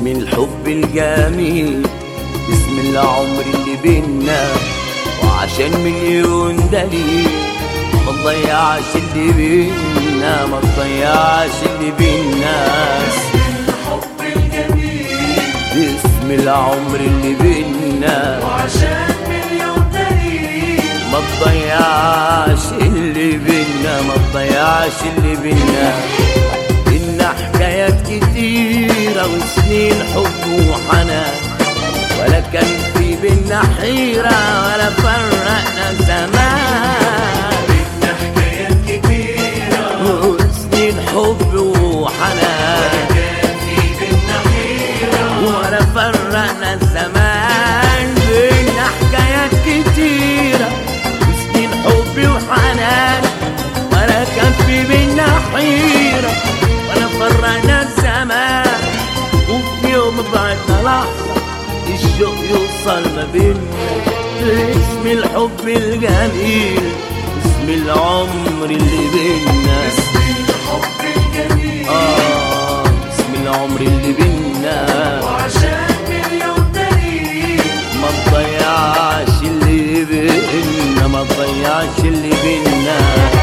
باسم الحب الجميل باسم العمر اللي بينا وعشان مليون دليل ما تضيعش اللي بينا ما تضيعش اللي بينا الحب الجميل باسم العمر اللي بينا وعشان مليون دليل ما تضيعش اللي بينا ما تضيعش اللي بينا إنا حكايات كتيرة وسنين حب وحنان ولا كان في بينا حيرة ولا فرقنا زمان بينا حكايات كتيرة وسنين حب وحنان كان في بينا حيرة ولا فرقنا الزمان بينا حكايات كتيرة وسنين حب وحنان ولا كان في بينا حيرة ولا فرقنا الزمان وفي يوم بعدنا لحظة الشوق يوصل ما بينا اسم الحب الجميل اسم العمر اللي بينا اسم الحب الجميل آه اسم العمر اللي بينا وعشان مليون دليل ما تضيعش اللي بينا ما تضيعش اللي بينا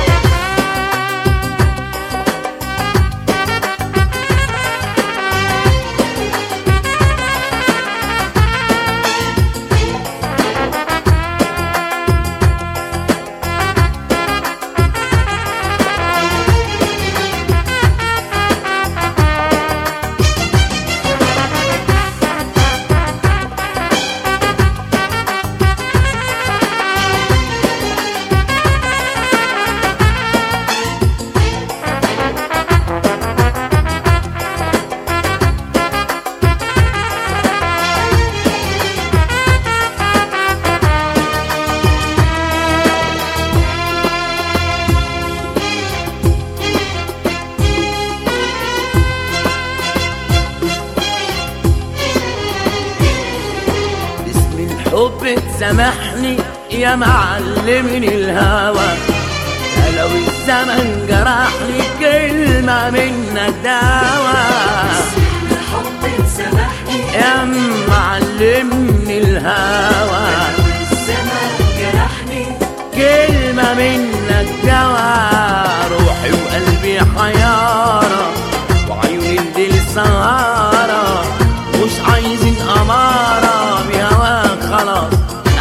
باسم الحب تسامحني يا معلمني الهوى يا لو الزمن جرحني كلمة منك دواء الحب تسامحني يا معلمني الهوى والزمن جرحني كلمة منك دواء روحي وقلبي حيارة وعيوني الليل سهارة مش عايزين أمارة بهواك خلاص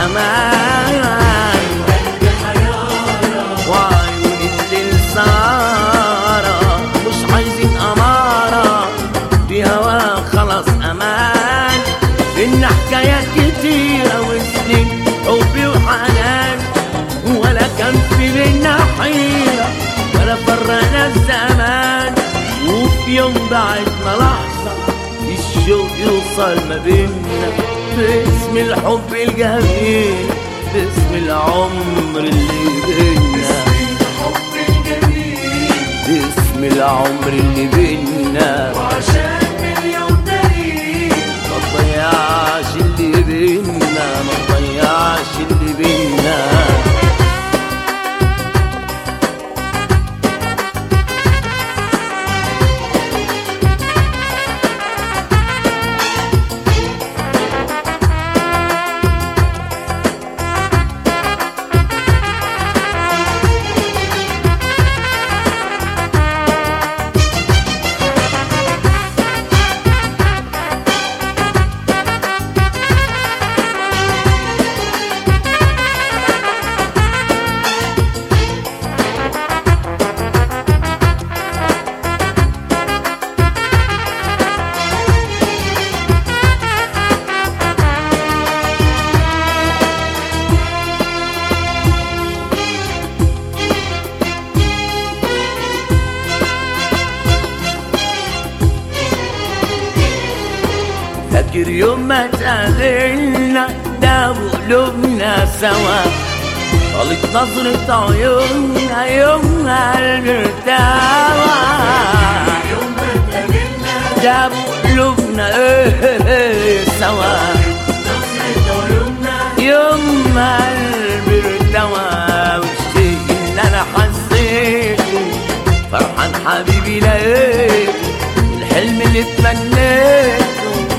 أمان قلبي حيارة وعيوني الليل سهارة مش عايزين أمارة بهواك خلاص أمان إن حكايات كتيرة وسنين حبي وحنان ولا كان في بينا حيرة ولا فرقنا الزمان وفي يوم بعدنا لحظة الشوق يوصل ما بينا باسم الحب الجميل باسم العمر اللي بينا الحب الجميل باسم العمر اللي بينا وعشان مليون دليل ما تضيعش اللي بينا ما تضيعش اللي بينا فاكر يوم ما تقابلنا ده قلوبنا سوا طالت نظرة عيوننا يوم قلبي ارتوى يوم ما اتقابلنا جابوا قلوبنا ايه سوا نظرة عيوننا يوم ما قلبي ارتوى والشيء اللي انا حسيته فرحان حبيبي لقيته الحلم اللي اتمنيته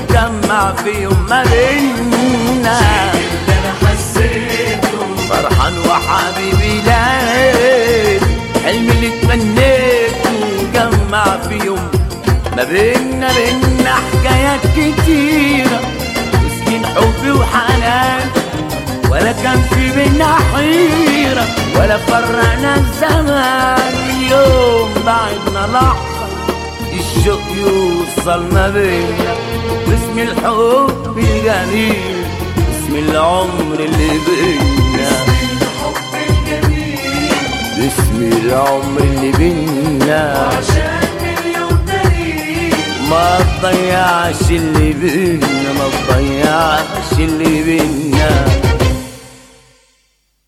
جمع في يوم ما بينا اللي انا حسيته فرحان وحبيبي لقيت حلمي اللي تمنيته جمع في يوم ما بينا بينا حكايات كتيرة وسنين حب وحنان ولا كان في بينا حيرة ولا فرقنا الزمان من يوم بعدنا لحظة الشوق يوصل ما بينا واسم الحب الجميل اسم العمر اللي بينا الحب الجميل اسم العمر اللي بينا عشان مليون دليل ما تضيعش اللي بينا ما تضيعش اللي بينا